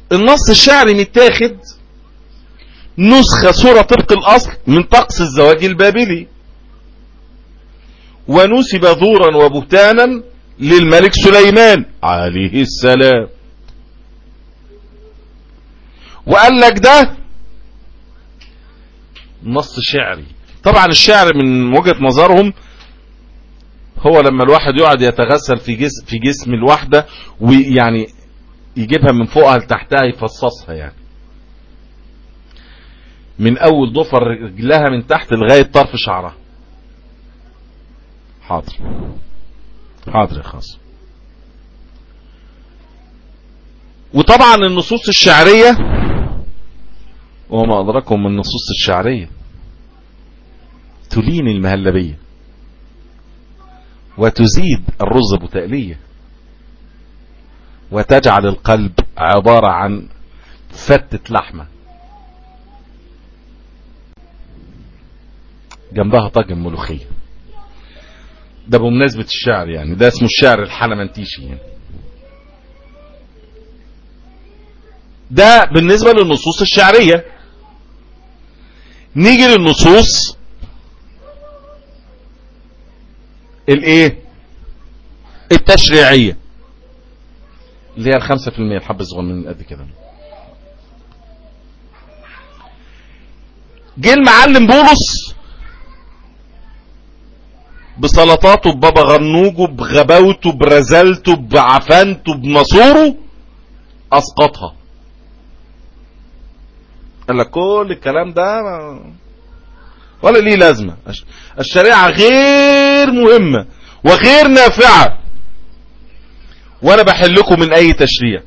النص الشعري متاخد نسخة صورة طبق الأصل من طقس الزواج البابلي ونسب ذورا وبهتانا للملك سليمان عليه السلام وقال لك ده نص شعري طبعا الشعر من وجهة نظرهم هو لما الواحد يقعد يتغسل في جسم في جسم الواحدة ويعني يجيبها من فوقها لتحتها يفصصها يعني من اول ضفر رجلها من تحت لغاية طرف شعرها حاضر حاضر يا خاص وطبعا النصوص الشعرية وما أدركم من النصوص الشعرية تلين المهلبية وتزيد الرز بتألية وتجعل القلب عبارة عن فتة لحمة جنبها طاجن ملوخية ده بمناسبة الشعر يعني ده اسمه الشعر الحلمنتيشي يعني ده بالنسبة للنصوص الشعرية نيجي للنصوص الايه التشريعية اللي هي الخمسة في المية الحب الصغير من قد كده جه المعلم بولس بسلطاته ببابا غنوجه بغباوته برزلته بعفنته بنصوره اسقطها قال لك كل الكلام ده ولا ليه لازمة الشريعة غير مهمة وغير نافعة وانا بحلكم من اي تشريع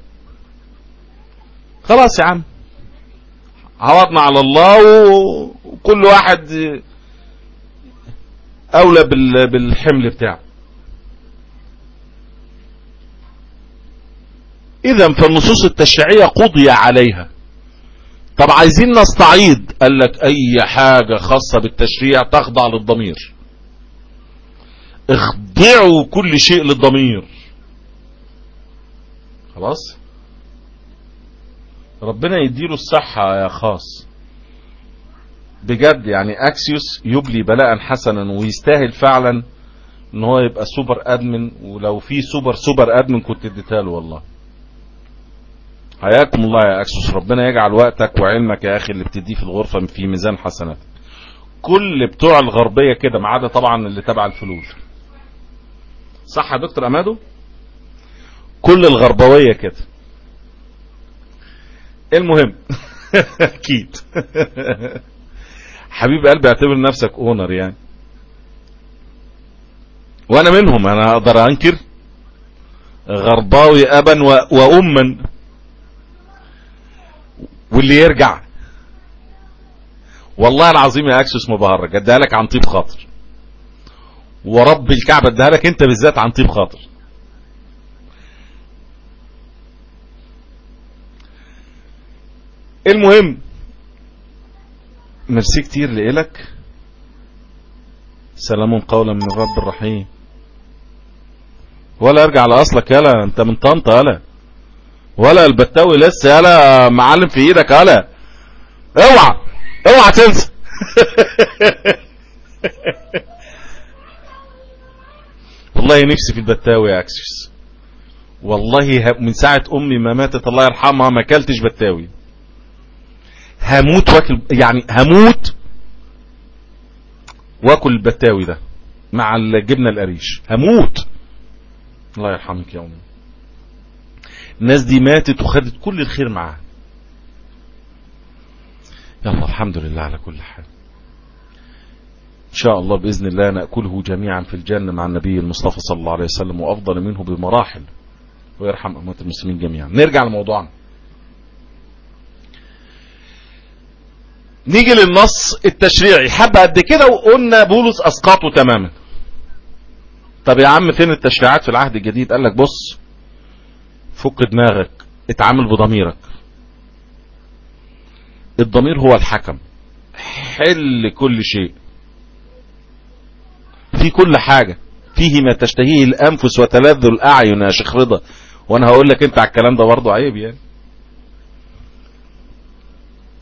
خلاص يا عم عوضنا على الله وكل واحد اولى بالحمل بتاعه اذا فالنصوص التشريعية قضي عليها طب عايزين نستعيد قال لك اي حاجة خاصة بالتشريع تخضع للضمير اخضعوا كل شيء للضمير خلاص ربنا يديله الصحة يا خاص بجد يعني اكسيوس يبلي بلاء حسنا ويستاهل فعلا ان هو يبقى سوبر ادمن ولو في سوبر سوبر ادمن كنت اديتها له والله حياكم الله يا اكسوس ربنا يجعل وقتك وعلمك يا اخي اللي بتديه في الغرفة في ميزان حسناتك كل بتوع الغربية كده ما عدا طبعا اللي تبع الفلول صح يا دكتور امادو كل الغربوية كده المهم اكيد حبيب قلبي اعتبر نفسك اونر يعني وانا منهم انا اقدر انكر غرباوي ابا واما واللي يرجع والله العظيم يا اكسس ما بهرج اديها لك عن طيب خاطر ورب الكعبه اديها لك انت بالذات عن طيب خاطر المهم ميرسي كتير لإلك سلام قولا من الرب الرحيم ولا ارجع لاصلك يلا انت من طنطا يلا ولا البتاوي لسه يلا معلم في ايدك يلا اوعى اوعى تنسى والله نفسي في البتاوي يا اكسس والله من ساعة امي ما ماتت الله يرحمها ما اكلتش بتاوي هموت واكل يعني هموت واكل البتاوي ده مع الجبنة القريش هموت الله يرحمك يا امي الناس دي ماتت وخدت كل الخير معاها يلا الحمد لله على كل حال إن شاء الله بإذن الله نأكله جميعا في الجنة مع النبي المصطفى صلى الله عليه وسلم وأفضل منه بمراحل ويرحم أموات المسلمين جميعا نرجع لموضوعنا نيجي للنص التشريعي حب قد كده وقلنا بولس أسقطه تماما طب يا عم فين التشريعات في العهد الجديد قال لك بص فك دماغك اتعامل بضميرك الضمير هو الحكم حل كل شيء في كل حاجة فيه ما تشتهيه الأنفس وتلذ الأعين يا شيخ رضا وأنا هقول لك أنت على الكلام ده برضه عيب يعني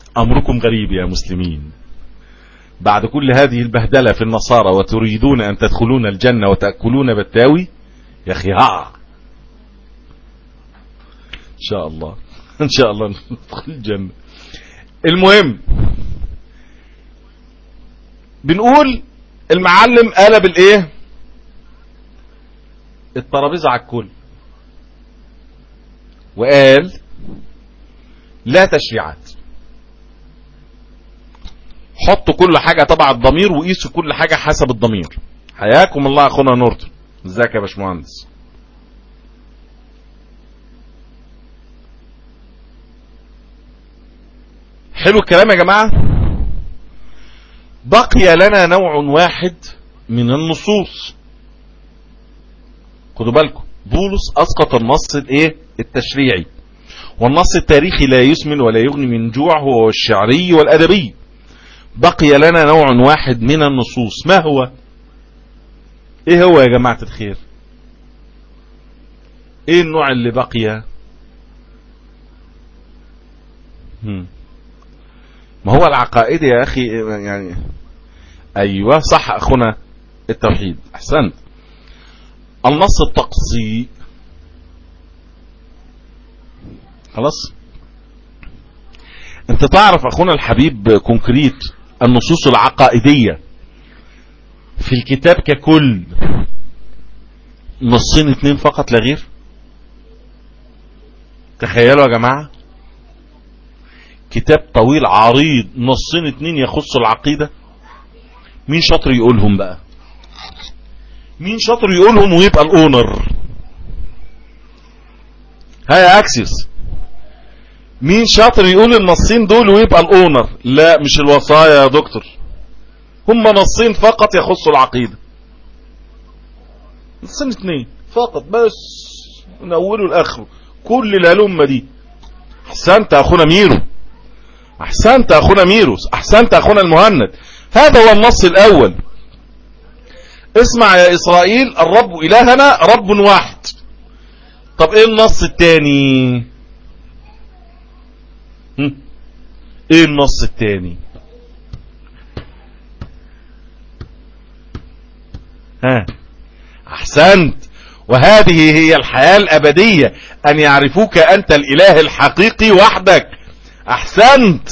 امركم غريب يا مسلمين بعد كل هذه البهدلة في النصارى وتريدون ان تدخلون الجنة وتأكلون بالتاوي يا اخي ها ان شاء الله ان شاء الله ندخل الجنة المهم بنقول المعلم قلب الايه الترابيزه على الكل وقال لا تشريعات حطوا كل حاجة تبع الضمير وقيسوا كل حاجة حسب الضمير حياكم الله اخونا نورتون ازيك يا باشمهندس حلو الكلام يا جماعة بقي لنا نوع واحد من النصوص خدوا بالكم بولس اسقط النص الايه التشريعي والنص التاريخي لا يسمن ولا يغني من جوع هو الشعري والادبي بقي لنا نوع واحد من النصوص ما هو ايه هو يا جماعة الخير ايه النوع اللي بقي هم. ما هو العقائد يا اخي يعني ايوه صح اخونا التوحيد احسنت النص الطقسي خلاص انت تعرف اخونا الحبيب كونكريت النصوص العقائدية في الكتاب ككل نصين اتنين فقط لا غير تخيلوا يا جماعة كتاب طويل عريض نصين اتنين يخصوا العقيدة مين شاطر يقولهم بقى مين شاطر يقولهم ويبقى الاونر ها يا اكسس مين شاطر يقول النصين دول ويبقى الاونر لا مش الوصايا يا دكتور هم نصين فقط يخصوا العقيدة نصين اتنين فقط بس من اوله لاخره كل الهلمة دي احسنت اخونا ميرو احسنت اخونا ميرو احسنت اخونا المهند هذا هو النص الاول اسمع يا اسرائيل الرب الهنا رب واحد طب ايه النص التاني هم؟ ايه النص التاني ها احسنت وهذه هي الحياة الابدية ان يعرفوك انت الاله الحقيقي وحدك احسنت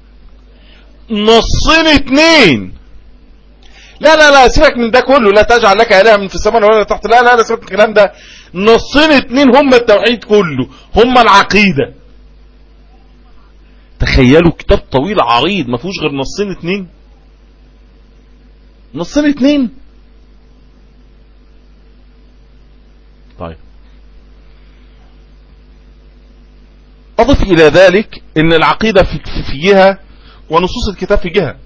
نصين اتنين لا لا لا سيبك من ده كله لا تجعل لك اله من في السماء ولا تحت لا لا لا سيبك من الكلام ده نصين اتنين هم التوحيد كله هم العقيدة تخيلوا كتاب طويل عريض ما فيهوش غير نصين اتنين نصين اتنين طيب اضف الى ذلك ان العقيدة في, في جهة ونصوص الكتاب في جهة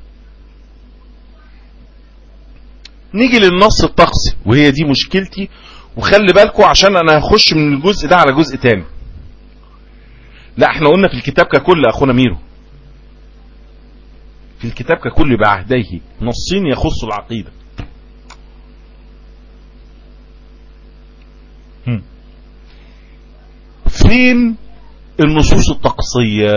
نيجي للنص الطقسي وهي دي مشكلتي وخلي بالكم عشان انا هخش من الجزء ده على جزء تاني لا احنا قلنا في الكتاب ككل اخونا ميرو في الكتاب ككل بعهديه نصين يخص العقيدة هم. فين النصوص الطقسية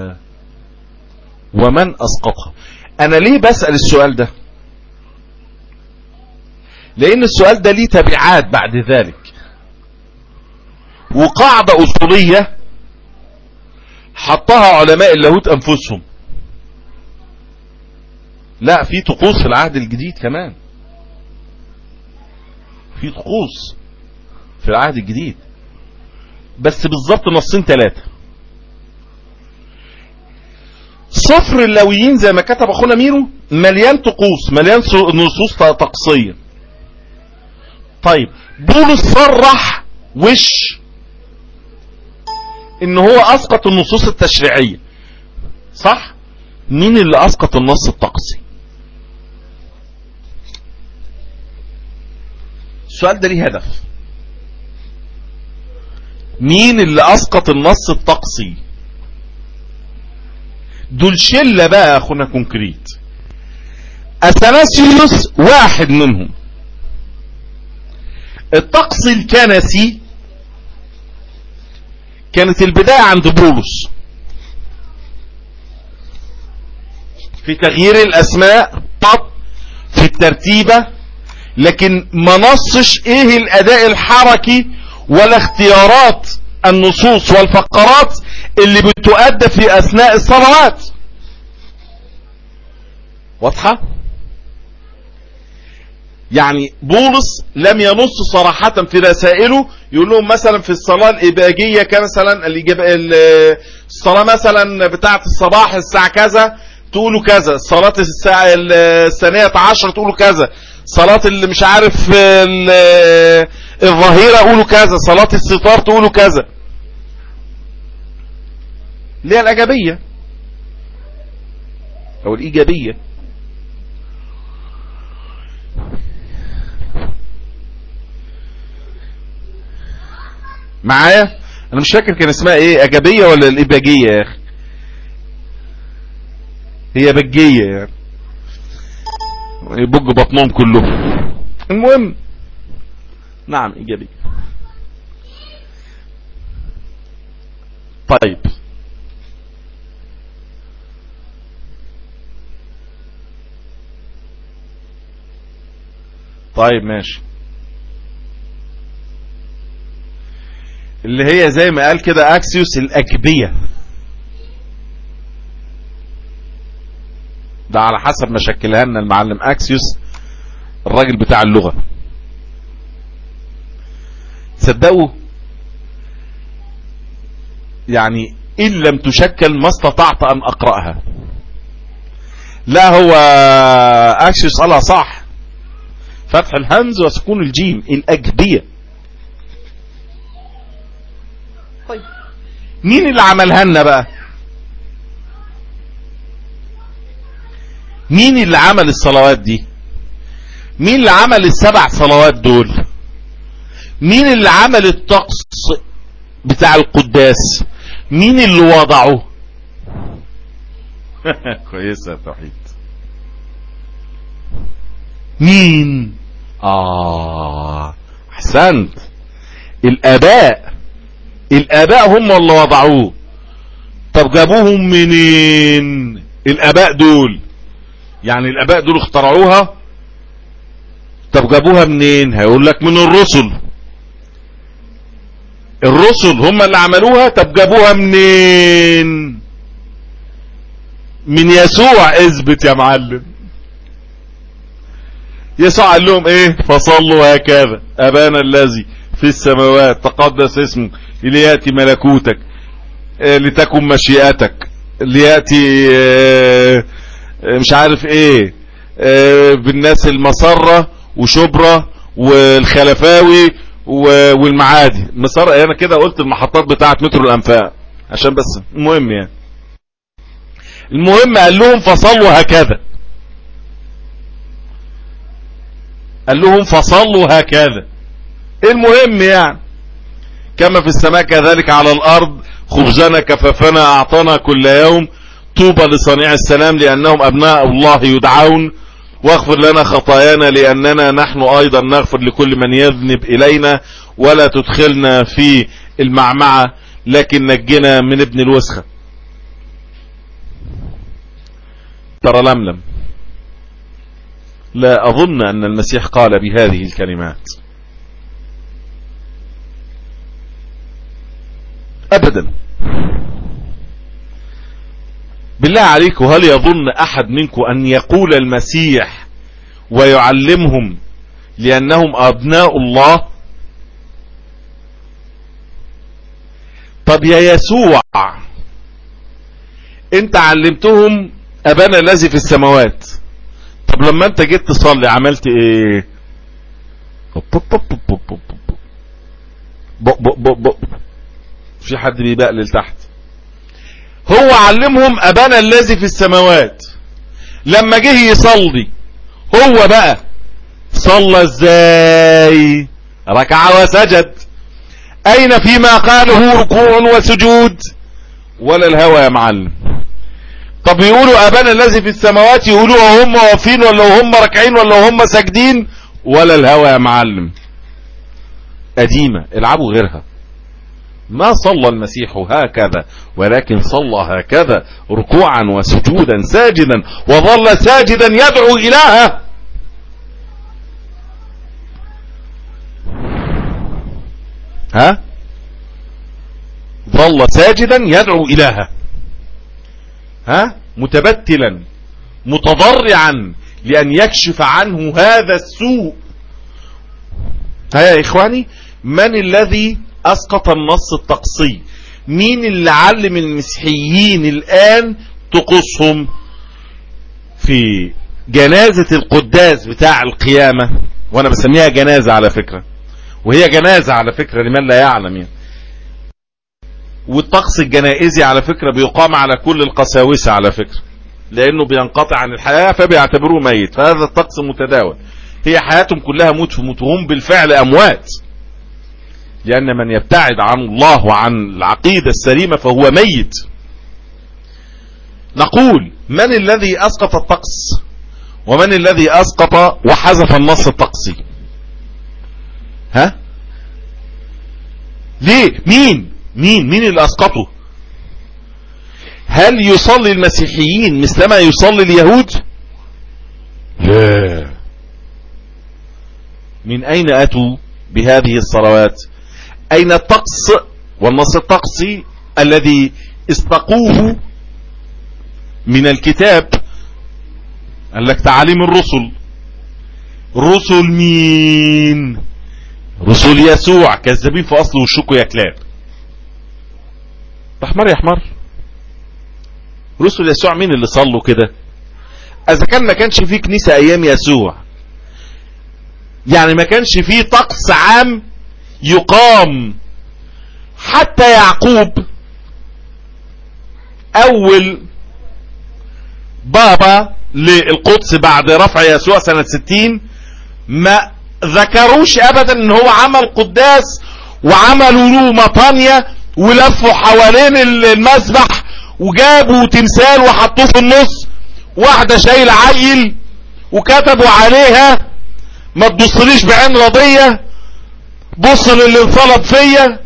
ومن اسقطها انا ليه بسأل السؤال ده لان السؤال ده ليه تبعات بعد ذلك وقاعدة اصولية حطها علماء اللاهوت انفسهم لا في طقوس في العهد الجديد كمان في طقوس في العهد الجديد بس بالظبط نصين ثلاثة صفر اللويين زي ما كتب اخونا ميرو مليان طقوس مليان نصوص طقسيه طيب بولس صرح وش ان هو اسقط النصوص التشريعية صح مين اللي اسقط النص الطقسي السؤال ده ليه هدف مين اللي اسقط النص الطقسي دول شلة بقى يا اخونا كونكريت اثناسيوس واحد منهم الطقس الكنسي كانت البداية عند بولس في تغيير الاسماء طب في الترتيبة لكن ما نصش ايه الاداء الحركي ولا اختيارات النصوص والفقرات اللي بتؤدى في اثناء الصلوات واضحة يعني بولس لم ينص صراحة في رسائله يقول لهم مثلا في الصلاة الإباجية كمثلا الصلاة مثلا بتاعة الصباح الساعة كذا تقولوا كذا صلاة الساعة الثانية عشر تقولوا كذا صلاة اللي مش عارف الظهيرة قولوا كذا صلاة الستار تقولوا كذا ليه الأجابية أو الإيجابية معايا انا مش فاكر كان اسمها ايه اجابية ولا الاباجية يا اخي هي بجية يعني يبج بطنهم كلهم المهم نعم ايجابية طيب طيب ماشي اللي هي زي ما قال كده اكسيوس الاكبية ده على حسب ما شكلها لنا المعلم اكسيوس الراجل بتاع اللغة تصدقوا يعني ان لم تشكل ما استطعت ان اقرأها لا هو اكسيوس قالها صح فتح الهمز وسكون الجيم الاجبيه طيب مين اللي عملها لنا بقى مين اللي عمل الصلوات دي مين اللي عمل السبع صلوات دول مين اللي عمل الطقس بتاع القداس مين اللي وضعه كويسة توحيد مين اه احسنت الاباء الاباء هم اللي وضعوه طب جابوهم منين الاباء دول يعني الاباء دول اخترعوها طب جابوها منين هيقول لك من الرسل الرسل هم اللي عملوها طب جابوها منين من يسوع اثبت يا معلم يسوع قال لهم ايه فصلوا هكذا ابانا الذي في السماوات تقدس اسمه لياتي ملكوتك آه لتكن مشيئتك لياتي آه مش عارف ايه آه بالناس المسرة وشبرة والخلفاوي والمعادي مسرة انا كده قلت المحطات بتاعت مترو الانفاق عشان بس المهم يعني المهم قال لهم فصلوا هكذا قال لهم فصلوا هكذا المهم يعني كما في السماء كذلك على الارض خبزنا كفافنا اعطانا كل يوم طوبى لصنيع السلام لانهم ابناء الله يدعون واغفر لنا خطايانا لاننا نحن ايضا نغفر لكل من يذنب الينا ولا تدخلنا في المعمعة لكن نجنا من ابن الوسخة ترى لملم لا اظن ان المسيح قال بهذه الكلمات ابدا بالله عليكم هل يظن احد منكم ان يقول المسيح ويعلمهم لانهم ابناء الله طب يا يسوع انت علمتهم ابانا الذي في السماوات طب لما انت جيت تصلي عملت ايه بق بق بق بق في حد بيبقلل تحت هو علمهم ابانا الذي في السماوات لما جه يصلي هو بقى صلى ازاي ركع وسجد اين فيما قاله ركوع وسجود ولا الهوى يا معلم طب يقولوا ابانا الذي في السماوات يقولوا وهم واقفين ولا هم راكعين ولا هم ساجدين ولا الهوى يا معلم قديمة العبوا غيرها ما صلى المسيح هكذا ولكن صلى هكذا ركوعا وسجودا ساجدا وظل ساجدا يدعو إلهه ها ظل ساجدا يدعو إلهه ها متبتلا متضرعا لأن يكشف عنه هذا السوء ها يا إخواني من الذي أسقط النص التقصي مين اللي علم المسيحيين الآن تقصهم في جنازة القداس بتاع القيامة وانا بسميها جنازة على فكرة وهي جنازة على فكرة لمن لا يعلم يعني والطقس الجنائزي على فكرة بيقام على كل القساوسة على فكرة لانه بينقطع عن الحياة فبيعتبروه ميت فهذا الطقس متداول هي حياتهم كلها موت في موت هم بالفعل اموات لان من يبتعد عن الله وعن العقيدة السليمة فهو ميت نقول من الذي اسقط الطقس ومن الذي اسقط وحذف النص الطقسي ها ليه مين مين مين اللي اسقطه هل يصلي المسيحيين مثلما يصلي اليهود لا من اين اتوا بهذه الصلوات اين الطقس والنص الطقسي الذي استقوه من الكتاب قال لك تعاليم الرسل رسل مين رسل يسوع كذابين في اصل وشكوا يا كلاب احمر يا احمر رسل يسوع مين اللي صلوا كده اذا كان ما كانش فيه كنيسة ايام يسوع يعني ما كانش فيه طقس عام يقام حتى يعقوب اول بابا للقدس بعد رفع يسوع سنة ستين ما ذكروش ابدا ان هو عمل قداس وعملوا له مطانية ولفوا حوالين المسبح وجابوا تمثال وحطوه في النص واحدة شايلة عيل وكتبوا عليها ما تبصليش بعين رضية بص للي انصلب فيا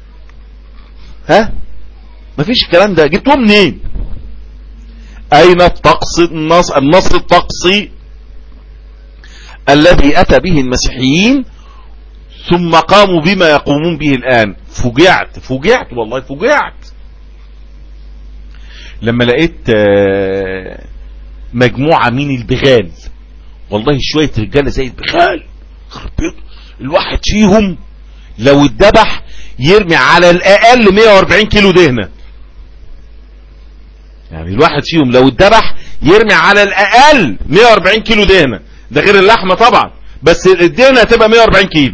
ها مفيش الكلام ده جبتوه منين اين الطقس النص, النص الطقسي الذي اتى به المسيحيين ثم قاموا بما يقومون به الان فجعت فجعت والله فجعت لما لقيت مجموعة من البغال والله شوية رجالة زي البغال الواحد فيهم لو اتذبح يرمي على الاقل 140 كيلو دهنة يعني الواحد فيهم لو اتذبح يرمي على الاقل 140 كيلو دهنة ده غير اللحمة طبعا بس الدهنة هتبقى 140 كيلو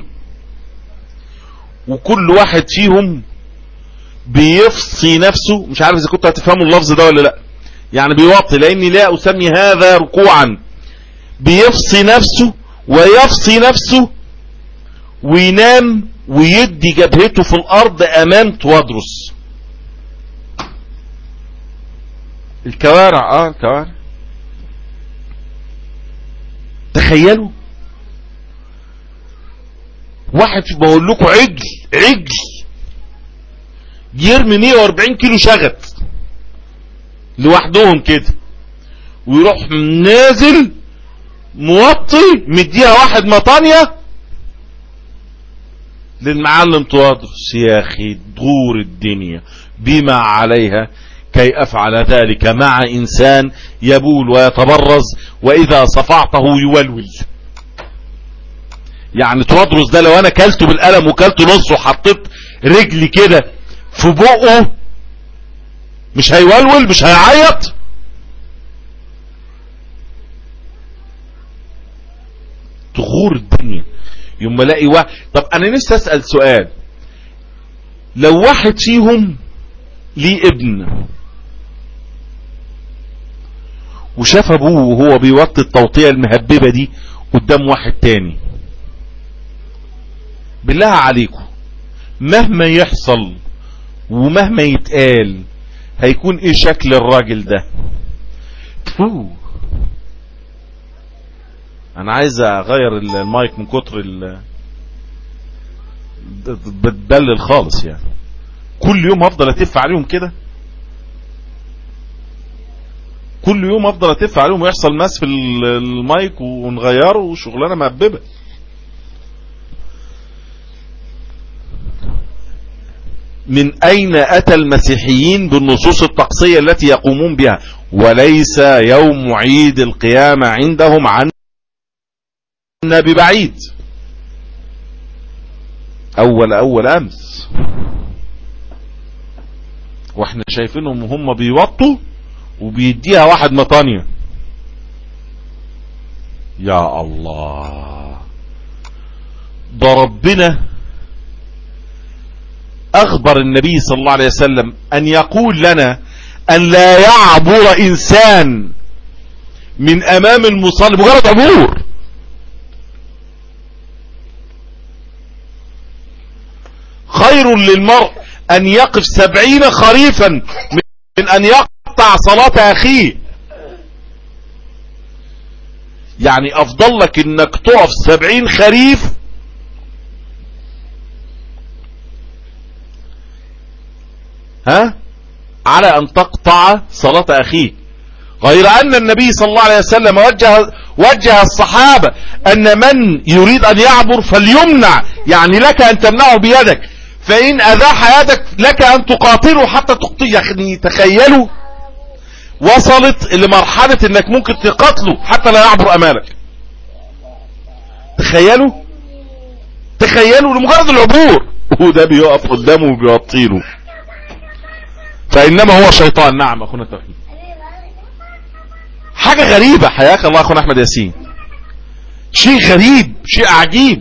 وكل واحد فيهم بيفصي نفسه مش عارف اذا كنتوا هتفهموا اللفظ ده ولا لا يعني بيوطي لاني لا اسمي هذا ركوعا بيفصي نفسه ويفصي نفسه وينام ويدي جبهته في الارض امام توادرس الكوارع اه الكوارع تخيلوا واحد بقول لكم عجل عجل يرمي 140 كيلو شغط لوحدهم كده ويروح نازل موطي مديها واحد مطانية للمعلم توادرس يا اخي دور الدنيا بما عليها كي افعل ذلك مع انسان يبول ويتبرز واذا صفعته يولول يعني توادرس ده لو انا كلته بالقلم وكلته نص وحطيت رجلي كده في بقه مش هيولول مش هيعيط تغور الدنيا يوم الاقي واحد طب انا نفسي اسال سؤال لو واحد فيهم ليه ابن وشاف ابوه وهو بيوطي التوطيه المهببه دي قدام واحد تاني بالله عليكم مهما يحصل ومهما يتقال هيكون ايه شكل الراجل ده فو انا عايز اغير المايك من كتر ال بتدلل خالص يعني كل يوم هفضل اتف عليهم كده كل يوم افضل اتف عليهم ويحصل ماس في المايك ونغيره وشغلانه مهببه من اين اتى المسيحيين بالنصوص الطقسيه التي يقومون بها وليس يوم عيد القيامه عندهم عنا ببعيد اول اول امس واحنا شايفينهم هم بيوطوا وبيديها واحد مطانية يا الله ده ربنا اخبر النبي صلى الله عليه وسلم ان يقول لنا ان لا يعبر انسان من امام المصلي مجرد عبور خير للمرء ان يقف سبعين خريفا من ان يقطع صلاة اخيه يعني افضل لك انك تقف سبعين خريف ها على ان تقطع صلاة اخيك غير ان النبي صلى الله عليه وسلم وجه, وجه الصحابة ان من يريد ان يعبر فليمنع يعني لك ان تمنعه بيدك فان اذاح يدك لك ان تقاتله حتى تقتل يعني تخيلوا وصلت لمرحلة انك ممكن تقاتله حتى لا يعبر امامك تخيلوا تخيلوا لمجرد العبور وده بيقف قدامه وبيوطيله فانما هو شيطان نعم اخونا التوحيد حاجة غريبة حياك الله اخونا احمد ياسين شيء غريب شيء عجيب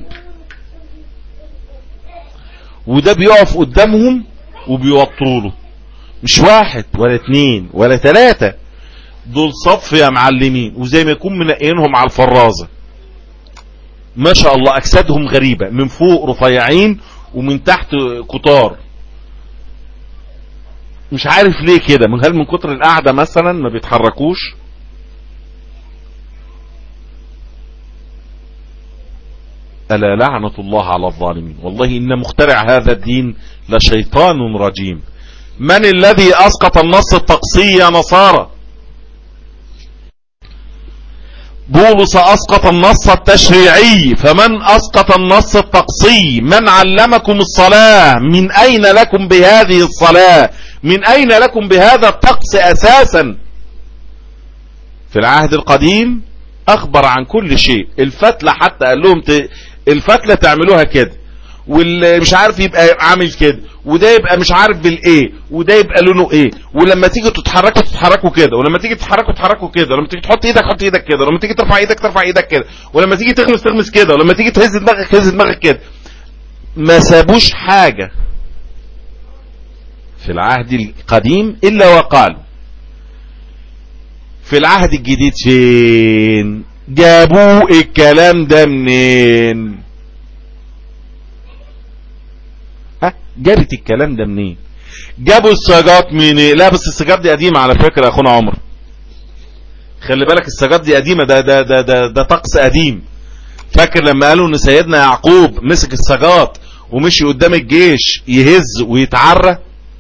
وده بيقف قدامهم وبيوطروا له مش واحد ولا اتنين ولا تلاتة دول صف يا معلمين وزي ما يكون منقينهم على الفرازة ما شاء الله اجسادهم غريبة من فوق رفيعين ومن تحت كتار مش عارف ليه كده من هل من كتر القعدة مثلا ما بيتحركوش ألا لعنة الله على الظالمين والله إن مخترع هذا الدين لشيطان رجيم من الذي أسقط النص التقصي يا نصارى بولس أسقط النص التشريعي فمن أسقط النص التقصي من علمكم الصلاة من أين لكم بهذه الصلاة من أين لكم بهذا الطقس أساسا في العهد القديم أخبر عن كل شيء الفتلة حتى قال لهم ت... الفتلة تعملوها كده واللي مش عارف يبقى عامل كده وده يبقى مش عارف بالايه وده يبقى لونه ايه ولما تيجي تتحركوا تتحركوا كده ولما تيجي تتحركوا تتحركوا كده ولما تيجي تحط ايدك حط ايدك كده ولما تيجي ترفع ايدك ترفع ايدك كده ولما تيجي تغمس تغمس كده ولما تيجي تهز دماغك هز دماغك كده ما سابوش حاجة في العهد القديم الا وقالوا في العهد الجديد فين جابوا الكلام ده منين ها جابت الكلام ده منين جابوا السجات منين لا بس السجات دي قديمة على فكرة يا اخونا عمر خلي بالك السجات دي قديمة ده ده ده ده, ده طقس قديم فاكر لما قالوا ان سيدنا يعقوب مسك السجات ومشي قدام الجيش يهز ويتعرى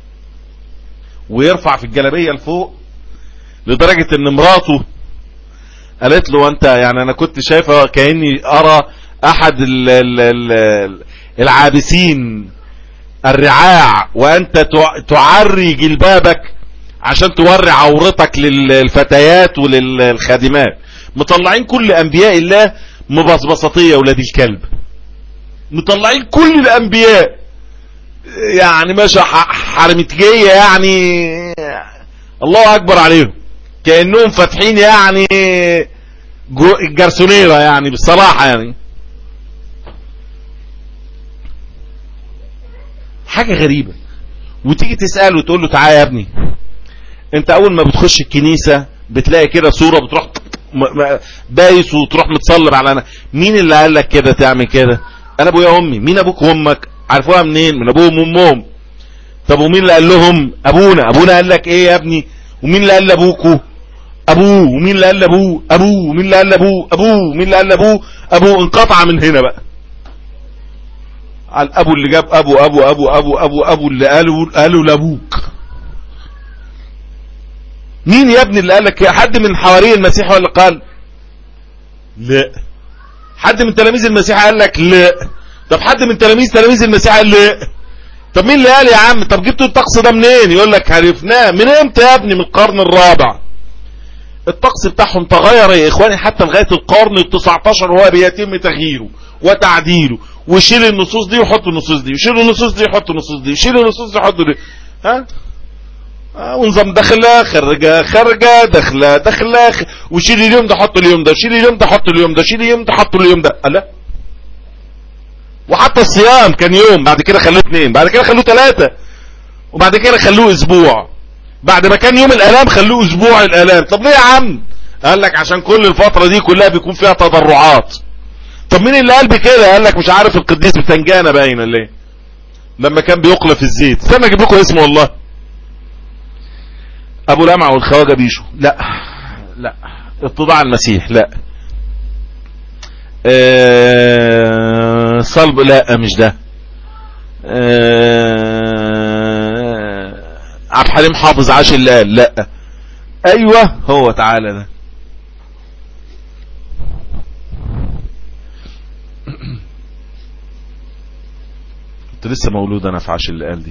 ويرفع في الجلابية لفوق لدرجة ان مراته قالت له انت يعني انا كنت شايفه كاني ارى احد ال ال ال العابسين الرعاع وانت تعري جلبابك عشان توري عورتك للفتيات وللخادمات مطلعين كل انبياء الله مبصبصطية ولاد الكلب مطلعين كل الانبياء يعني ماشي حرمتجية يعني الله اكبر عليهم كأنهم فاتحين يعني الجرسونيرة يعني بالصراحة يعني حاجة غريبة وتيجي تسأله وتقول له تعالى يا ابني انت اول ما بتخش الكنيسة بتلاقي كده صورة بتروح بايس وتروح متصلب على انا مين اللي قال لك كده تعمل كده انا ابويا وامي مين ابوك وامك عارفوها منين من ابوهم وامهم طب ومين اللي قال لهم ابونا ابونا قال لك ايه يا ابني ومين اللي قال لابوكوا ابوه ومين اللي قال لابوه ابوه ومين اللي قال لابوه ابوه ومين اللي قال لابوه ابوه انقطع من هنا بقى على الابو اللي جاب ابو ابو ابو ابو ابو ابو اللي قالوا قالوا لابوك مين يا ابني اللي قال لك حد من حواري المسيح ولا قال لا حد من تلاميذ المسيح قال لك لا طب حد من تلاميذ تلاميذ المسيح قال لا طب مين اللي قال يا عم طب جبتوا الطقس ده منين يقول لك عرفناه من امتى يا ابني من القرن الرابع الطقس بتاعهم تغير يا اخواني حتى لغايه القرن ال 19 وهو بيتم تغييره وتعديله ويشيل النصوص دي ويحط النصوص دي ويشيل النصوص دي ويحط النصوص دي ويشيل النصوص دي ويحط دي ها آه ونظام داخله خارجه خارجه داخله داخله خ... وشيل اليوم ده حط اليوم ده وشيل اليوم ده حط اليوم ده شيل اليوم ده حط اليوم ده لا وحتى الصيام كان يوم بعد كده خلوه اثنين بعد كده خلوه ثلاثة وبعد كده خلوه اسبوع بعد ما كان يوم الالام خلوه اسبوع الالام طب ليه يا عم قال لك عشان كل الفترة دي كلها بيكون فيها تضرعات طب مين اللي قال بكده قال لك مش عارف القديس بتنجانة باين ولا ايه لما كان بيقلف الزيت استنى اجيب لكم اسمه والله ابو لمع والخواجه بيشو لا لا اتضاع المسيح لا أه صلب لا مش ده أه عبد الحليم حافظ عاش اللي قال لا ايوه هو تعالى ده كنت لسه مولود انا في عاش اللي قال دي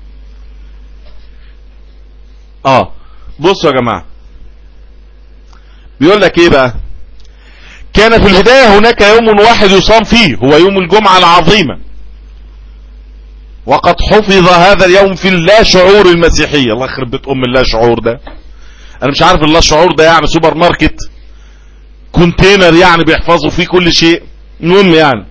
اه بصوا يا جماعة بيقول لك ايه بقى كان في البداية هناك يوم واحد يصام فيه هو يوم الجمعة العظيمة وقد حفظ هذا اليوم في اللا شعور المسيحية الله يخرب بيت ام اللا شعور ده انا مش عارف اللا شعور ده يعني سوبر ماركت كونتينر يعني بيحفظوا فيه كل شيء المهم يعني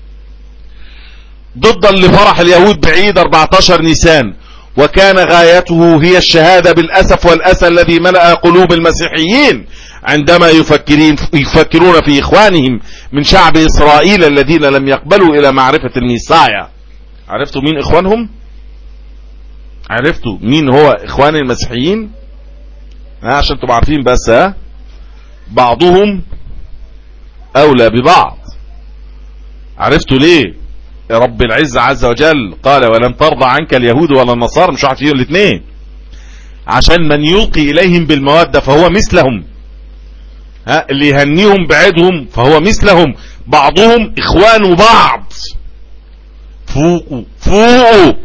ضدا لفرح اليهود بعيد 14 نيسان وكان غايته هي الشهادة بالأسف والأسى الذي ملأ قلوب المسيحيين عندما يفكرين يفكرون في إخوانهم من شعب إسرائيل الذين لم يقبلوا إلى معرفة الميسايا عرفتوا مين إخوانهم عرفتوا مين هو إخوان المسيحيين ها عشان تبقوا عارفين بس ها بعضهم أولى ببعض عرفتوا ليه رب العزة عز وجل قال ولن ترضى عنك اليهود ولا النصارى مش واحد فيهم الاثنين عشان من يلقي اليهم بالمودة فهو مثلهم ها اللي يهنيهم بعيدهم فهو مثلهم بعضهم اخوان بعض فوقوا فوقوا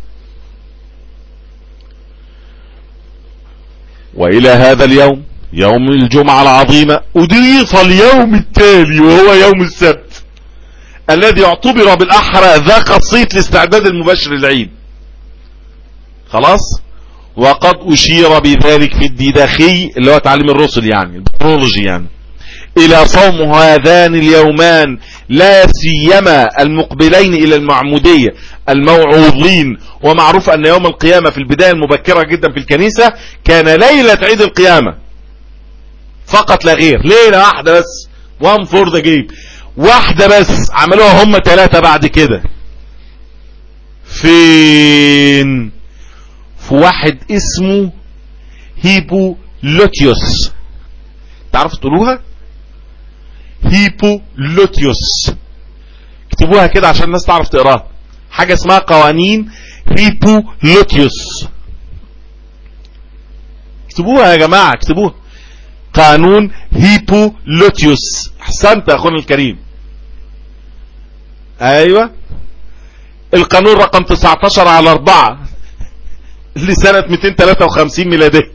والى هذا اليوم يوم الجمعة العظيمة اضيف اليوم التالي وهو يوم السبت الذي اعتبر بالاحرى ذا قصية الاستعداد المباشر للعيد خلاص وقد اشير بذلك في الديداخي اللي هو تعليم الرسل يعني البرولوجي يعني الى صوم هذان اليومان لا سيما المقبلين الى المعمودية الموعوظين ومعروف ان يوم القيامة في البداية المبكرة جدا في الكنيسة كان ليلة عيد القيامة فقط لا غير ليلة واحدة بس one for the game واحدة بس عملوها هم ثلاثة بعد كده فين في واحد اسمه هيبولوتيوس تعرفوا تقولوها هيبولوتيوس اكتبوها كده عشان الناس تعرف تقراها حاجة اسمها قوانين هيبولوتيوس اكتبوها يا جماعة اكتبوها قانون هيبولوتيوس احسنت يا اخونا الكريم ايوه القانون رقم 19 على 4 لسنة 253 ميلادية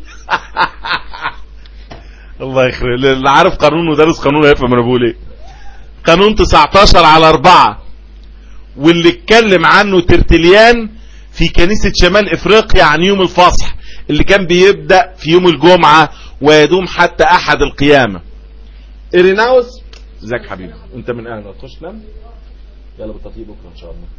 الله يخرب اللي عارف قانون ودارس قانون هيفهم انا بقول ايه قانون 19 على 4 واللي اتكلم عنه ترتليان في كنيسة شمال افريقيا عن يوم الفصح اللي كان بيبدأ في يوم الجمعة ويدوم حتى احد القيامة اريناوس ازيك حبيبي انت من اهل تخش تنام يلا بالتطيب بكره ان شاء الله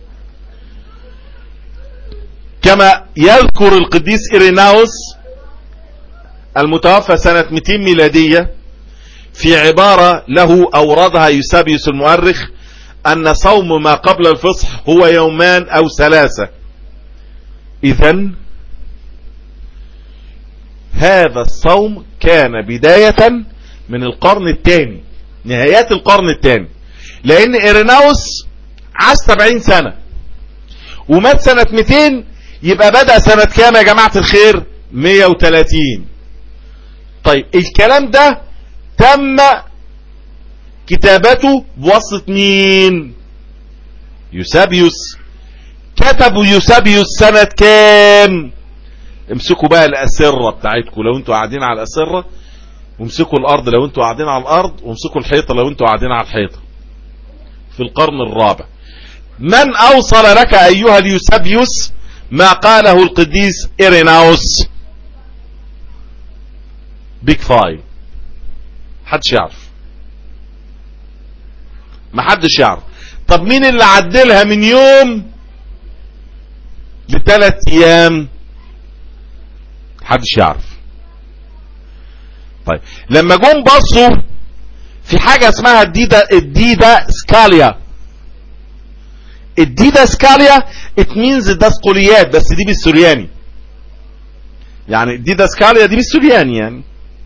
كما يذكر القديس إريناوس المتوفى سنة 200 ميلادية في عبارة له أوردها يوسابيوس المؤرخ أن صوم ما قبل الفصح هو يومان أو ثلاثة إذا هذا الصوم كان بداية من القرن الثاني نهايات القرن الثاني لأن إريناوس عاش 70 سنة ومات سنة 200 يبقى بدأ سنة كام يا جماعة الخير 130 طيب الكلام ده تم كتابته بواسطة مين يوسابيوس كتبوا يوسابيوس سنة كام امسكوا بقى الأسرة بتاعتكم لو انتوا قاعدين على الأسرة وامسكوا الأرض لو انتوا قاعدين على الأرض وامسكوا الحيطة لو انتوا قاعدين على الحيطة في القرن الرابع من أوصل لك أيها اليوسابيوس ما قاله القديس إيريناوس بيك فايف حدش يعرف ما حدش يعرف طب مين اللي عدلها من يوم لثلاث ايام حدش يعرف طيب لما جم بصوا في حاجة اسمها الديدا الديدا سكاليا الديدا سكاليا it means داسقليات بس دي بالسورياني يعني الديدا سكاليا دي بالسورياني يعني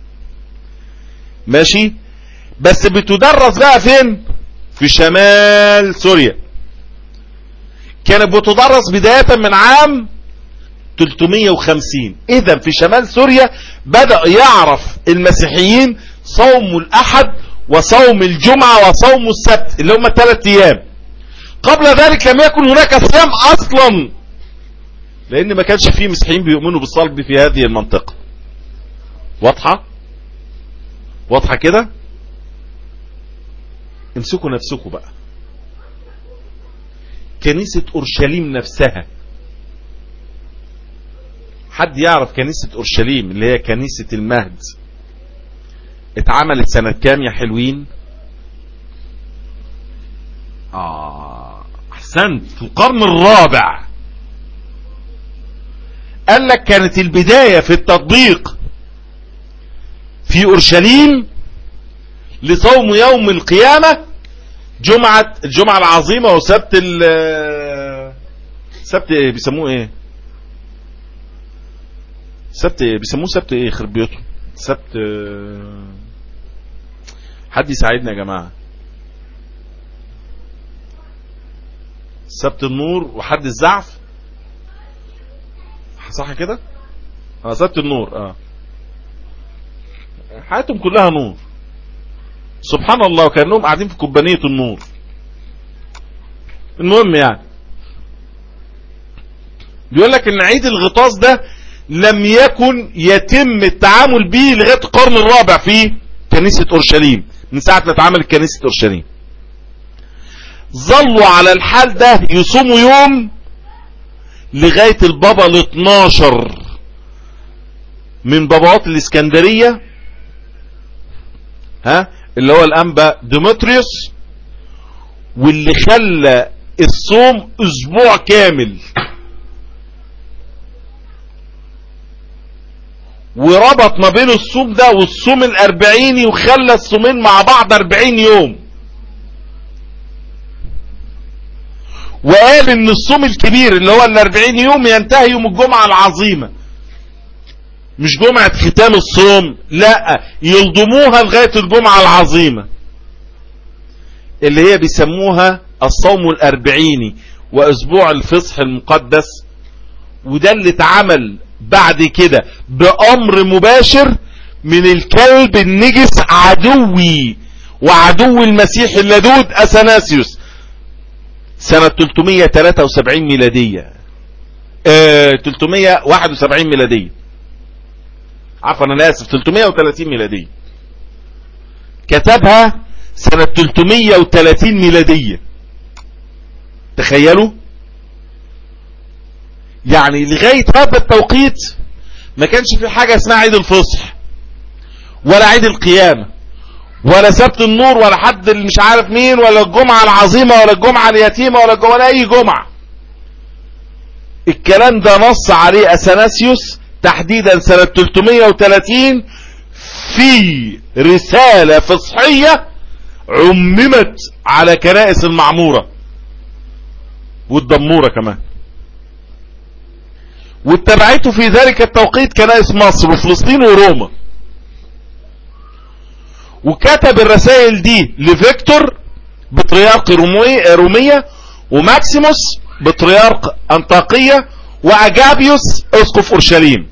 ماشي بس بتدرس بقى فين في شمال سوريا كانت بتدرس بداية من عام 350 اذا في شمال سوريا بدأ يعرف المسيحيين صوم الاحد وصوم الجمعة وصوم السبت اللي هم ثلاث ايام قبل ذلك لم يكن هناك صيام اصلا لان ما كانش فيه مسيحيين بيؤمنوا بالصلب في هذه المنطقة واضحة واضحة كده امسكوا نفسكم بقى كنيسة اورشليم نفسها حد يعرف كنيسة اورشليم اللي هي كنيسة المهد اتعملت سنة كام يا حلوين اه احسنت في القرن الرابع قال لك كانت البداية في التطبيق في اورشليم لصوم يوم القيامة جمعة الجمعة العظيمة وسبت ال سبت ايه بيسموه ايه سبت ايه بيسموه سبت ايه يخرب بيوتهم سبت حد يساعدنا يا جماعة سبت النور وحد الزعف صح كده اه سبت النور اه حياتهم كلها نور سبحان الله كأنهم قاعدين في كوبانية النور المهم يعني بيقول لك ان عيد الغطاس ده لم يكن يتم التعامل به لغاية القرن الرابع في كنيسة اورشليم من ساعة ما اتعملت كنيسة اورشليم ظلوا على الحال ده يصوموا يوم لغاية البابا ال 12 من باباوات الاسكندرية ها اللي هو الانبا ديمتريوس واللي خلى الصوم اسبوع كامل وربط ما بين الصوم ده والصوم الاربعيني وخلى الصومين مع بعض اربعين يوم وقال ان الصوم الكبير اللي هو الاربعين يوم ينتهي يوم الجمعة العظيمة مش جمعة ختام الصوم لا يلضموها لغاية الجمعة العظيمة اللي هي بيسموها الصوم الاربعيني واسبوع الفصح المقدس وده اللي اتعمل بعد كده بامر مباشر من الكلب النجس عدوي وعدو المسيح اللدود اثناسيوس سنة 373 ميلادية اه 371 ميلادية عفوا انا اسف 330 ميلادية كتبها سنة 330 ميلادية تخيلوا يعني لغاية هذا التوقيت ما كانش في حاجة اسمها عيد الفصح ولا عيد القيامة ولا سبت النور ولا حد اللي مش عارف مين ولا الجمعة العظيمة ولا الجمعة اليتيمة ولا, الجمعة ولا اي جمعة الكلام ده نص عليه اثناسيوس تحديدا سنة 330 في رسالة فصحية عممت على كنائس المعمورة والدمورة كمان واتبعته في ذلك التوقيت كنائس مصر وفلسطين وروما وكتب الرسائل دي لفيكتور بطريارق رومية وماكسيموس بطريرك انطاقية واجابيوس اسقف اورشليم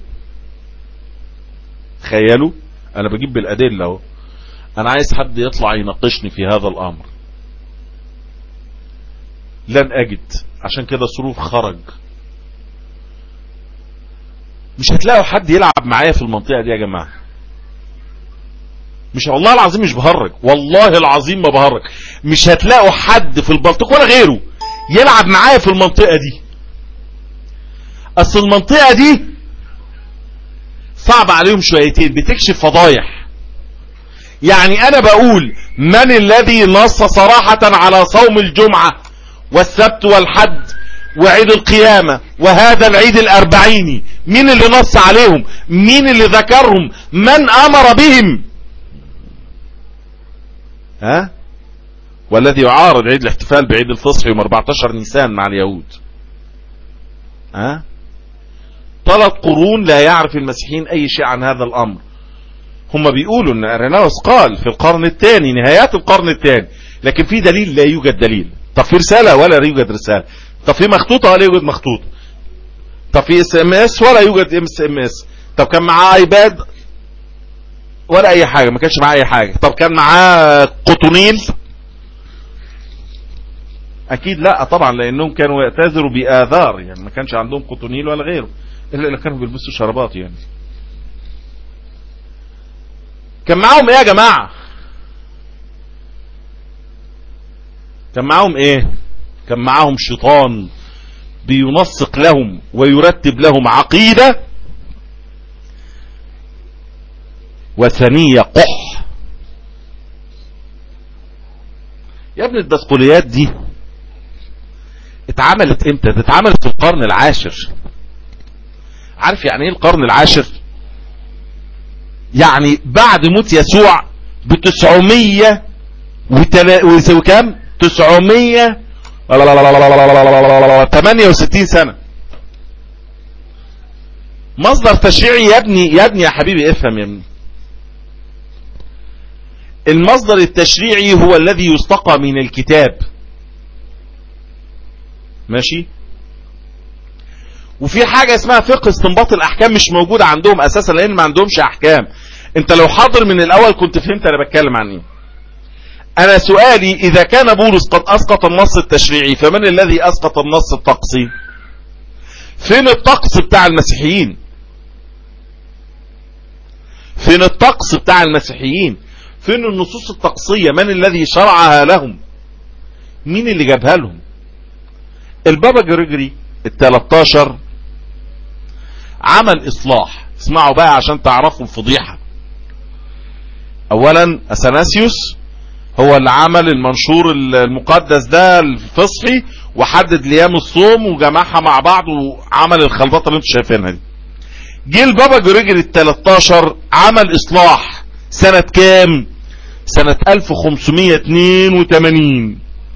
تخيلوا انا بجيب بالادله اهو انا عايز حد يطلع يناقشني في هذا الامر لن اجد عشان كده صروف خرج مش هتلاقوا حد يلعب معايا في المنطقة دي يا جماعة مش والله العظيم مش بهرج والله العظيم ما بهرج مش هتلاقوا حد في البلطيق ولا غيره يلعب معايا في المنطقة دي اصل المنطقة دي صعب عليهم شويتين بتكشف فضايح يعني انا بقول من الذي نص صراحة على صوم الجمعة والسبت والحد وعيد القيامة وهذا العيد الاربعيني مين اللي نص عليهم مين اللي ذكرهم من امر بهم ها والذي يعارض عيد الاحتفال بعيد الفصح يوم 14 نيسان مع اليهود ها ثلاث قرون لا يعرف المسيحيين اي شيء عن هذا الامر هم بيقولوا ان اريناوس قال في القرن الثاني نهايات القرن الثاني لكن في دليل لا يوجد دليل طب في رسالة ولا يوجد رسالة طب في مخطوطة ولا يوجد مخطوطة طب في اس ام اس ولا يوجد اس ام اس طب كان معاه ايباد ولا اي حاجة ما كانش معاه اي حاجة طب كان معاه قطنيل اكيد لا طبعا لانهم كانوا يعتذروا باثار يعني ما كانش عندهم قطنيل ولا غيره الا اللي كانوا بيلبسوا شرابات يعني كان معاهم ايه يا جماعة كان معاهم ايه كان معاهم شيطان بينسق لهم ويرتب لهم عقيدة وثنية قح يا ابن الدسقليات دي اتعملت امتى ده اتعملت في القرن العاشر عارف يعني ايه القرن العاشر يعني بعد موت يسوع ب 900 ويساوي كام 900 68 سنة مصدر تشريعي يا ابني يا ابني يا حبيبي افهم يا ابني المصدر التشريعي هو الذي يستقى من الكتاب ماشي وفي حاجة اسمها فقه استنباط الاحكام مش موجودة عندهم اساسا لان ما عندهمش احكام انت لو حاضر من الاول كنت فهمت انا بتكلم عن ايه انا سؤالي اذا كان بولس قد اسقط النص التشريعي فمن الذي اسقط النص الطقسي فين الطقس بتاع المسيحيين فين الطقس بتاع المسيحيين فين النصوص الطقسية من الذي شرعها لهم مين اللي جابها لهم البابا جريجري التلاتاشر عمل اصلاح اسمعوا بقى عشان تعرفوا الفضيحة اولا اثناسيوس هو اللي عمل المنشور المقدس ده الفصحي وحدد ليام الصوم وجمعها مع بعض وعمل الخلطات اللي انتم شايفينها دي جه البابا جريجري ال 13 عمل اصلاح سنة كام سنة 1582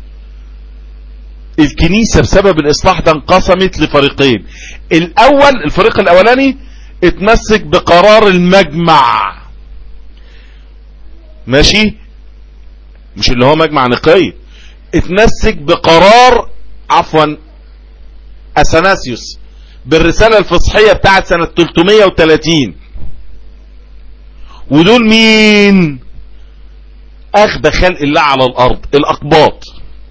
الكنيسة بسبب الاصلاح ده انقسمت لفريقين الاول الفريق الاولاني اتمسك بقرار المجمع ماشي مش اللي هو مجمع نقي اتمسك بقرار عفوا اثناسيوس بالرسالة الفصحية بتاعت سنة 330 ودول مين اخذ خلق الله على الارض الاقباط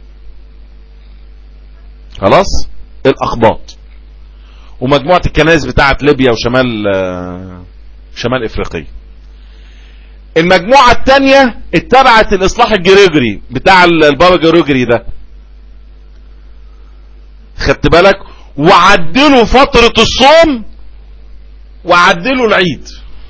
خلاص الاقباط ومجموعة الكنائس بتاعت ليبيا وشمال شمال افريقيا المجموعة التانية اتبعت الاصلاح الجريجري بتاع البابا جريجري ده خدت بالك وعدلوا فترة الصوم وعدلوا العيد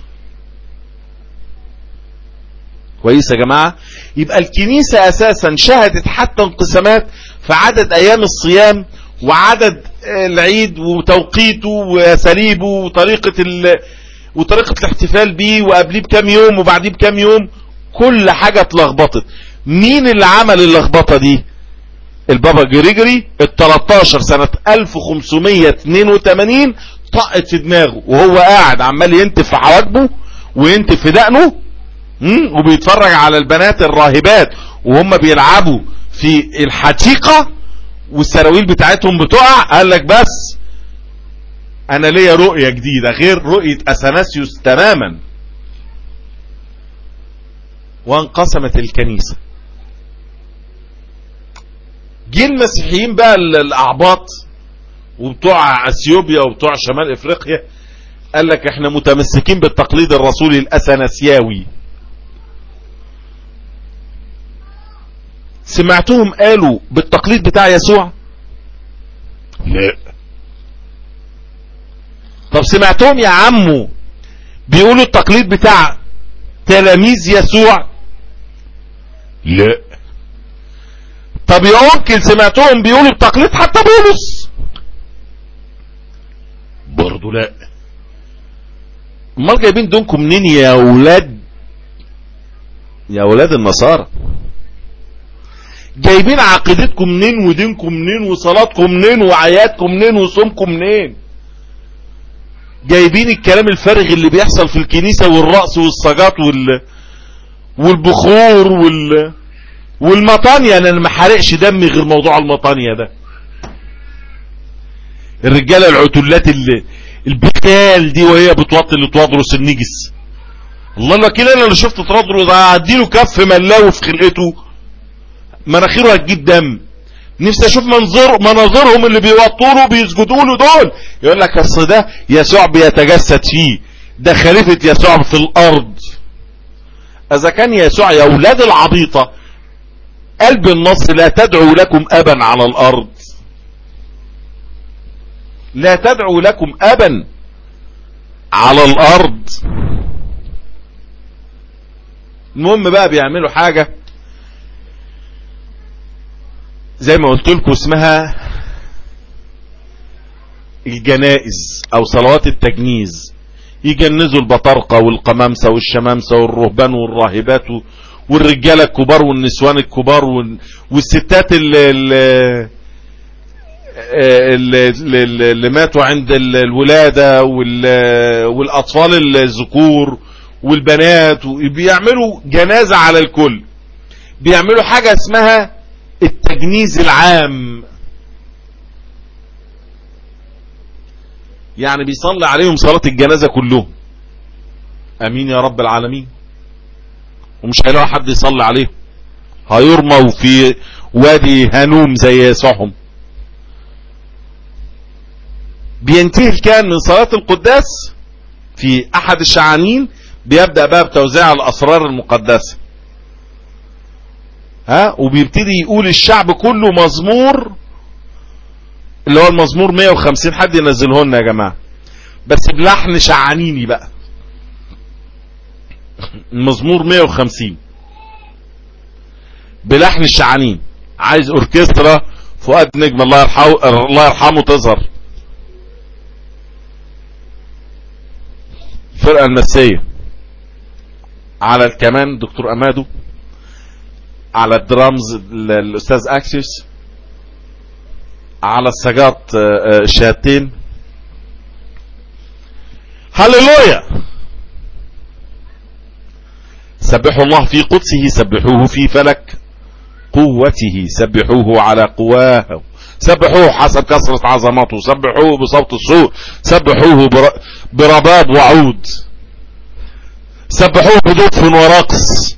كويس يا جماعة يبقى الكنيسة اساسا شهدت حتى انقسامات في عدد ايام الصيام وعدد العيد وتوقيته واساليبه وطريقة ال... وطريقة الاحتفال بيه وقبليه بكام يوم وبعديه بكام يوم كل حاجة اتلخبطت مين اللي عمل اللخبطة دي البابا جريجري ال 13 سنة 1582 طقت في دماغه وهو قاعد عمال ينتف في حواجبه وينتف في دقنه وبيتفرج على البنات الراهبات وهم بيلعبوا في الحديقة والسراويل بتاعتهم بتقع قال لك بس انا ليا رؤية جديدة غير رؤية اثناسيوس تماما وانقسمت الكنيسة جه المسيحيين بقى الاعباط وبتوع اثيوبيا وبتوع شمال افريقيا قال لك احنا متمسكين بالتقليد الرسولي الاثناسياوي سمعتهم قالوا بالتقليد بتاع يسوع لا طب سمعتهم يا عمو بيقولوا التقليد بتاع تلاميذ يسوع لا طب يا انكل سمعتهم بيقولوا التقليد حتى بولس برضو لا امال جايبين دونكم منين يا اولاد يا اولاد النصارى جايبين عقيدتكم منين ودينكم منين وصلاتكم منين وعياتكم منين وصومكم منين جايبين الكلام الفارغ اللي بيحصل في الكنيسة والرقص والصجات وال والبخور وال والمطانية انا ما حرقش دمي غير موضوع المطانية ده الرجالة العتلات اللي البتال دي وهي بتوطي اللي تواضرس النجس الله الوكيل انا اللي شفت تراضرس هديله كف ملاوي في خلقته مناخيره هتجيب دم نفسي اشوف منظر مناظرهم اللي بيوطوا له بيسجدوا له دول يقول لك اصل ده يسوع بيتجسد فيه ده خليفه يسوع في الارض اذا كان يسوع يا اولاد العبيطه قلب النص لا تدعو لكم ابا على الارض لا تدعو لكم ابا على الارض المهم بقى بيعملوا حاجه زي ما قلت لكم اسمها الجنائز او صلوات التجنيز يجنزوا البطارقة والقمامسة والشمامسة والرهبان والراهبات والرجالة الكبار والنسوان الكبار والستات اللي, اللي, اللي ماتوا عند الولادة والاطفال الذكور والبنات بيعملوا جنازة على الكل بيعملوا حاجة اسمها التجنيز العام يعني بيصلي عليهم صلاة الجنازة كلهم امين يا رب العالمين ومش هيلاقوا حد يصلي عليهم هيرموا في وادي هنوم زي يسوعهم بينتهي الكان من صلاة القداس في احد الشعانين بيبدأ بقى بتوزيع الاسرار المقدسة ها وبيبتدي يقول الشعب كله مزمور اللي هو المزمور 150 حد ينزله لنا يا جماعة بس بلحن شعانيني بقى المزمور 150 بلحن الشعانين عايز اوركسترا فؤاد نجم الله يرحمه الله يرحمه تظهر الفرقه المسيه على الكمان دكتور امادو على الدرامز الاستاذ اكسس على السجات الشهادتين هللويا سبحوا الله في قدسه سبحوه في فلك قوته سبحوه على قواه سبحوه حسب كثرة عظمته سبحوه بصوت الصوت سبحوه برباب وعود سبحوه بدف ورقص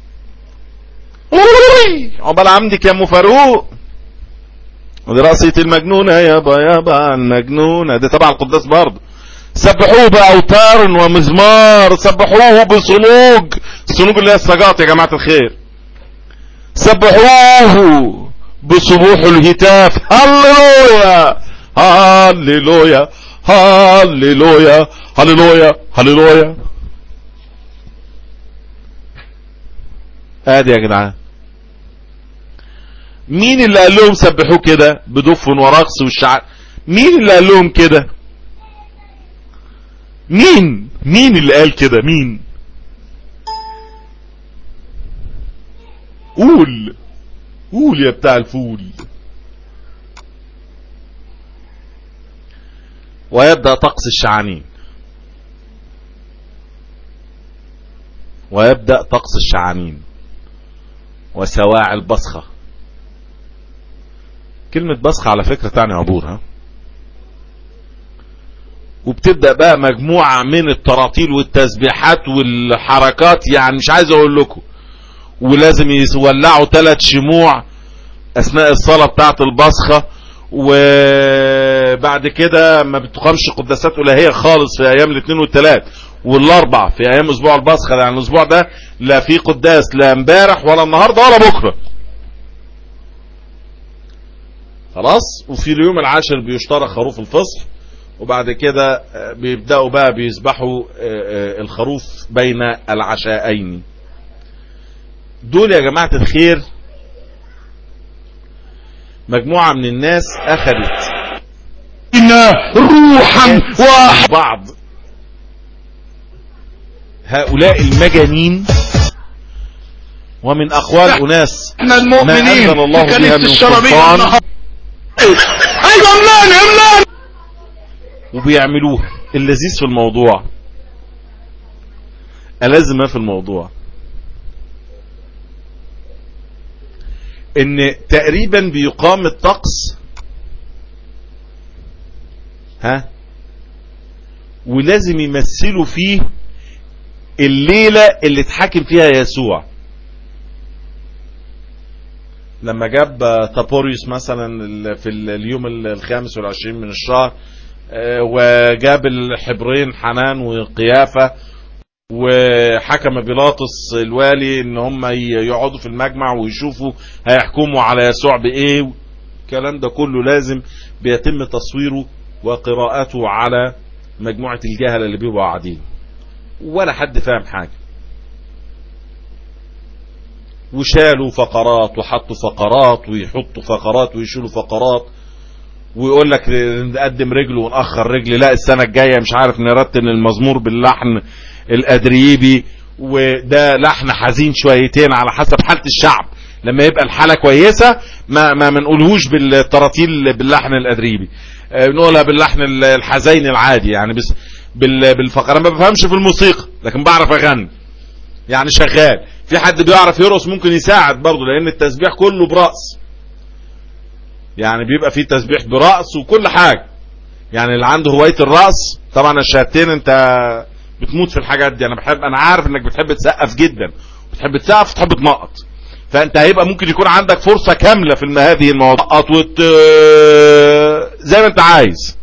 عقبال عمدك يا ام فاروق ودي رقصة المجنونة يابا يابا المجنونة دي تبع القداس برضه سبحوه بأوتار ومزمار سبحوه بصنوج الصنوج اللي هي السجاط يا جماعة الخير سبحوه بصبوح الهتاف هللويا هللويا هللويا هللويا هللويا ادي يا جدعان مين اللي قال لهم سبحوه كده بدف ورقص والشعر مين اللي قال لهم كده مين مين اللي قال كده مين قول قول يا بتاع الفول ويبدأ طقس الشعانين ويبدأ طقس الشعانين وسواع البصخة كلمة بصخ على فكرة تعني عبور ها وبتبدأ بقى مجموعة من التراطيل والتسبيحات والحركات يعني مش عايز اقول لكم ولازم يولعوا ثلاث شموع اثناء الصلاة بتاعت البصخة وبعد كده ما بتقامش قداسات الهية خالص في ايام الاثنين والثلاث والاربع في ايام اسبوع البصخة يعني الاسبوع ده لا في قداس لا امبارح ولا النهاردة ولا بكرة خلاص وفي اليوم العاشر بيشترى خروف الفصل وبعد كده بيبدأوا بقى بيذبحوا الخروف بين العشاءين دول يا جماعة الخير مجموعة من الناس أخذت روحا واحد بعض هؤلاء المجانين ومن أقوال أناس احنا المؤمنين ما أنزل الله في بها كنيسة من الشرابية سلطان. النهاردة. ايوه املاني املاني وبيعملوها اللذيذ في الموضوع ألذ ما في الموضوع ان تقريبا بيقام الطقس ها ولازم يمثلوا فيه الليلة اللي اتحاكم فيها يسوع لما جاب تابوريوس مثلا ال- في ال- اليوم ال- الخامس والعشرين من الشهر آه، وجاب الحبرين حنان وقيافة وحكم بيلاطس الوالي ان هم ي- يقعدوا في المجمع ويشوفوا هيحكموا على يسوع بايه الكلام ده كله لازم بيتم تصويره وقراءته على مجموعة الجهلة اللي بيبقوا قاعدين ولا حد فاهم حاجة وشالوا فقرات وحطوا فقرات ويحطوا فقرات ويشيلوا فقرات ويقول لك نقدم رجل ونأخر رجل لا السنة الجاية مش عارف نرتن المزمور باللحن الأدريبي وده لحن حزين شويتين على حسب حالة الشعب لما يبقى الحالة كويسة ما ما منقولهوش بالتراتيل باللحن الأدريبي آه، نقولها باللحن الحزين العادي يعني بس بال- بالفقرة ما بفهمش في الموسيقى لكن بعرف أغني يعني شغال في حد بيعرف يرقص ممكن يساعد برضه لأن التسبيح كله برأس يعني بيبقى فيه تسبيح برأس وكل حاجة يعني اللي عنده هواية الرأس طبعا الشهادتين انت بتموت في الحاجات دي انا بحب انا عارف انك بتحب تسقف جدا بتحب تسقف وتحب تنقط فانت هيبقى ممكن يكون عندك فرصة كاملة في الم- هذه المواضيع تنقط وت... زي ما انت عايز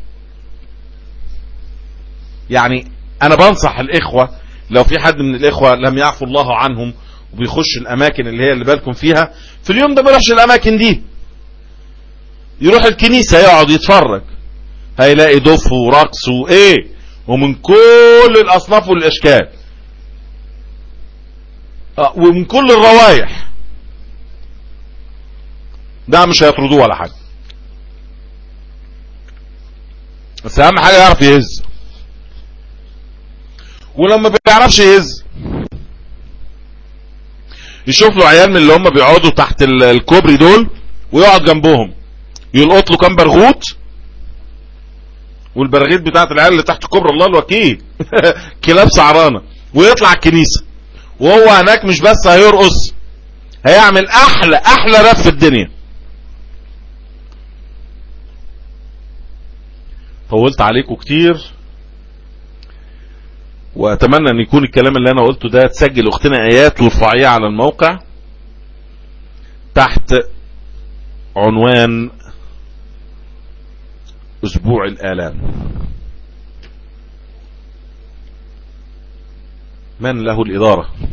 يعني انا بنصح الاخوة لو في حد من الاخوة لم يعفو الله عنهم وبيخش الاماكن اللي هي اللي بالكم فيها في اليوم ده ما يروحش الاماكن دي يروح الكنيسة يقعد يتفرج هيلاقي دف ورقص وايه ومن كل الاصناف والاشكال آه، ومن كل الروايح ده مش هيطردوه ولا حاجه بس اهم حاجه يعرف يهز ولما بيعرفش يهز يشوف له عيال من اللي هم بيقعدوا تحت ال- الكوبري دول ويقعد جنبهم يلقط له كام برغوت والبراغيث بتاعت العيال اللي تحت كبر الله الوكيل كلاب سعرانه ويطلع الكنيسه وهو هناك مش بس هيرقص هيعمل احلى احلى راب في الدنيا طولت عليكم كتير واتمنى ان يكون الكلام اللي انا قلته ده تسجل اختنا ايات وارفعيه على الموقع تحت عنوان اسبوع الالام من له الاداره